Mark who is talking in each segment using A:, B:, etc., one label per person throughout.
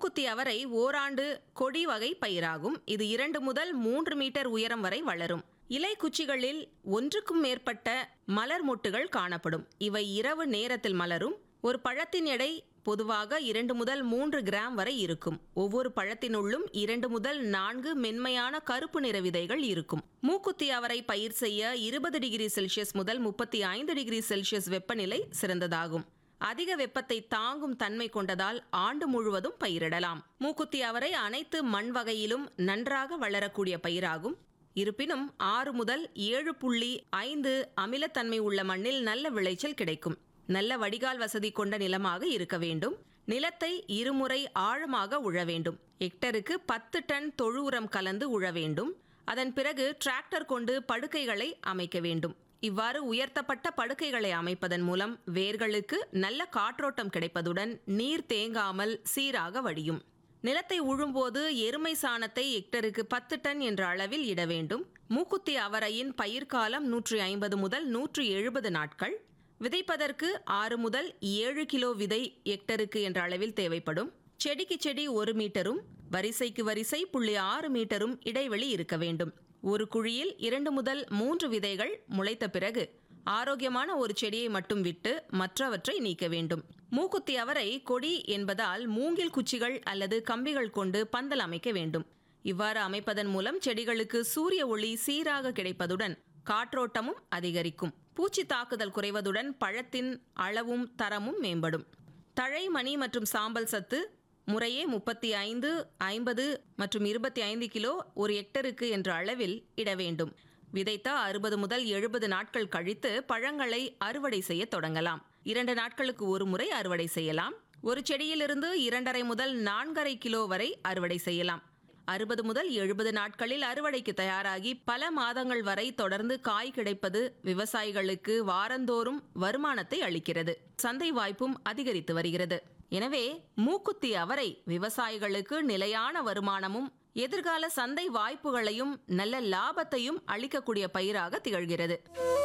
A: மூக்குத்தி அவரை ஓராண்டு கொடி வகை பயிராகும் இது இரண்டு முதல் மூன்று மீட்டர் உயரம் வரை வளரும் இலை குச்சிகளில் ஒன்றுக்கும் மேற்பட்ட மலர் மொட்டுகள் காணப்படும் இவை இரவு நேரத்தில் மலரும் ஒரு பழத்தின் எடை பொதுவாக இரண்டு முதல் மூன்று கிராம் வரை இருக்கும் ஒவ்வொரு பழத்தினுள்ளும் இரண்டு முதல் நான்கு மென்மையான கருப்பு நிற விதைகள் இருக்கும் மூக்குத்தி அவரை பயிர் செய்ய இருபது டிகிரி செல்சியஸ் முதல் முப்பத்தி ஐந்து டிகிரி செல்சியஸ் வெப்பநிலை சிறந்ததாகும் அதிக வெப்பத்தை தாங்கும் தன்மை கொண்டதால் ஆண்டு முழுவதும் பயிரிடலாம் மூக்குத்தி அவரை அனைத்து மண் வகையிலும் நன்றாக வளரக்கூடிய பயிராகும் இருப்பினும் ஆறு முதல் ஏழு புள்ளி ஐந்து அமிலத்தன்மை உள்ள மண்ணில் நல்ல விளைச்சல் கிடைக்கும் நல்ல வடிகால் வசதி கொண்ட நிலமாக இருக்க வேண்டும் நிலத்தை இருமுறை ஆழமாக உழ வேண்டும் ஹெக்டருக்கு பத்து டன் தொழு உரம் கலந்து உழ வேண்டும் அதன் பிறகு டிராக்டர் கொண்டு படுக்கைகளை அமைக்க வேண்டும் இவ்வாறு உயர்த்தப்பட்ட படுக்கைகளை அமைப்பதன் மூலம் வேர்களுக்கு நல்ல காற்றோட்டம் கிடைப்பதுடன் நீர் தேங்காமல் சீராக வடியும் நிலத்தை உழும்போது எருமை சாணத்தை ஹெக்டருக்கு பத்து டன் என்ற அளவில் இட வேண்டும் மூக்குத்தி அவரையின் பயிர்காலம் நூற்றி ஐம்பது முதல் நூற்றி எழுபது நாட்கள் விதைப்பதற்கு ஆறு முதல் ஏழு கிலோ விதை ஹெக்டருக்கு என்ற அளவில் தேவைப்படும் செடிக்கு செடி ஒரு மீட்டரும் வரிசைக்கு வரிசை புள்ளி ஆறு மீட்டரும் இடைவெளி இருக்க வேண்டும் ஒரு குழியில் இரண்டு முதல் மூன்று விதைகள் முளைத்த பிறகு ஆரோக்கியமான ஒரு செடியை மட்டும் விட்டு மற்றவற்றை நீக்க வேண்டும் மூக்குத்தி அவரை கொடி என்பதால் மூங்கில் குச்சிகள் அல்லது கம்பிகள் கொண்டு பந்தல் அமைக்க வேண்டும் இவ்வாறு அமைப்பதன் மூலம் செடிகளுக்கு சூரிய ஒளி சீராக கிடைப்பதுடன் காற்றோட்டமும் அதிகரிக்கும் பூச்சி தாக்குதல் குறைவதுடன் பழத்தின் அளவும் தரமும் மேம்படும் தழை மணி மற்றும் சாம்பல் சத்து முறையே முப்பத்தி ஐந்து ஐம்பது மற்றும் இருபத்தி ஐந்து கிலோ ஒரு ஹெக்டருக்கு என்ற அளவில் இட வேண்டும் விதைத்த அறுபது முதல் எழுபது நாட்கள் கழித்து பழங்களை அறுவடை செய்ய தொடங்கலாம் இரண்டு நாட்களுக்கு ஒரு முறை அறுவடை செய்யலாம் ஒரு செடியிலிருந்து இரண்டரை முதல் நான்கரை கிலோ வரை அறுவடை செய்யலாம் அறுபது முதல் எழுபது நாட்களில் அறுவடைக்கு தயாராகி பல மாதங்கள் வரை தொடர்ந்து காய் கிடைப்பது விவசாயிகளுக்கு வாரந்தோறும் வருமானத்தை அளிக்கிறது சந்தை வாய்ப்பும் அதிகரித்து வருகிறது எனவே மூக்குத்தி அவரை விவசாயிகளுக்கு நிலையான வருமானமும் எதிர்கால சந்தை வாய்ப்புகளையும் நல்ல லாபத்தையும் அளிக்கக்கூடிய பயிராக திகழ்கிறது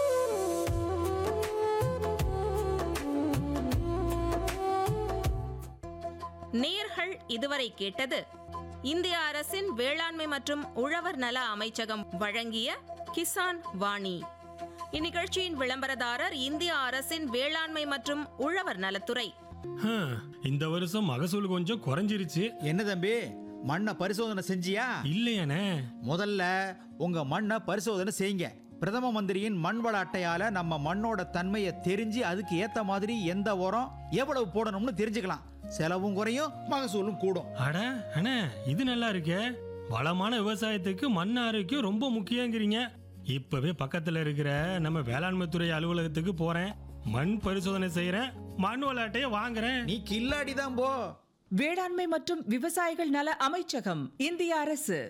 A: நேர்கள் இதுவரை கேட்டது இந்திய அரசின் வேளாண்மை மற்றும் உழவர் நல அமைச்சகம் வழங்கிய கிசான் வாணி இந்நிகழ்ச்சியின் விளம்பரதாரர் இந்திய அரசின் வேளாண்மை மற்றும் உழவர் நலத்துறை
B: ஹம், இந்த வருஷம் மகசூல் கொஞ்சம் குறைஞ்சிருச்சு
C: என்ன தம்பி மண்ணை பரிசோதனை செஞ்சியா
B: இல்லையானே
C: முதல்ல உங்க மண்ணை பரிசோதனை செய்யுங்க பிரதம மந்திரியின் மண் வள அட்டையால நம்ம மண்ணோட தன்மையை தெரிஞ்சு அதுக்கு ஏத்த மாதிரி எந்த உரம் எவ்வளவு போடணும்னு தெரிஞ்சுக்கலாம் செலவும் குறையும் மகசூலும் கூடும்
B: அட அண்ணே இது நல்லா இருக்கே வளமான விவசாயத்துக்கு மண் ஆரோக்கியம் ரொம்ப முக்கியங்கிறீங்க இப்பவே பக்கத்துல இருக்கிற நம்ம வேளாண்மை துறை அலுவலகத்துக்கு போறேன் மண் பரிசோதனை செய்யறேன் மண் விளையாட்டையே வாங்குறேன்
C: நீ கில்லாடி தான் போ
D: வேளாண்மை மற்றும் விவசாயிகள் நல அமைச்சகம் இந்திய அரசு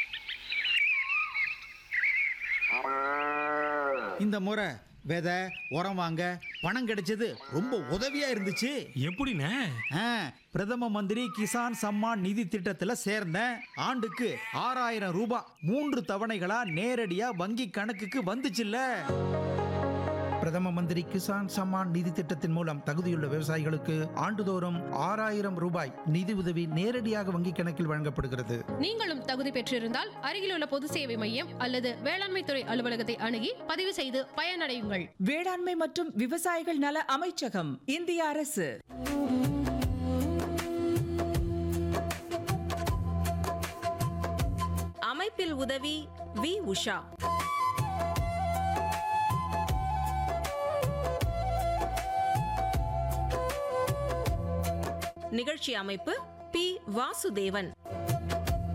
C: இந்த முறை விதை உரம் வாங்க பணம் கிடைச்சது ரொம்ப உதவியா இருந்துச்சு
B: எப்படிண்ணே
C: ஆ, பிரதம மந்திரி கிசான் சம்மான் நிதி திட்டத்துல சேர்ந்தேன் ஆண்டுக்கு ஆறாயிரம் ரூபாய் மூன்று தவணைகளா நேரடியா வங்கி கணக்குக்கு வந்துச்சுல்ல
E: பிரதம மந்திரி கிசான் சம்மான் நிதி திட்டத்தின் மூலம் தகுதியுள்ள விவசாயிகளுக்கு ஆண்டுதோறும் ஆறாயிரம் ரூபாய் நிதி உதவி நேரடியாக வங்கிக் கணக்கில் வழங்கப்படுகிறது
F: நீங்களும் தகுதி பெற்றிருந்தால் அருகிலுள்ள பொது சேவை மையம் அல்லது வேளாண்மை துறை அலுவலகத்தை அணுகி பதிவு செய்து பயனடையுங்கள்
D: வேளாண்மை மற்றும் விவசாயிகள் நல அமைச்சகம் இந்திய அரசு
A: அமைப்பில் உதவி வி உஷா நிகழ்ச்சி அமைப்பு பி வாசுதேவன்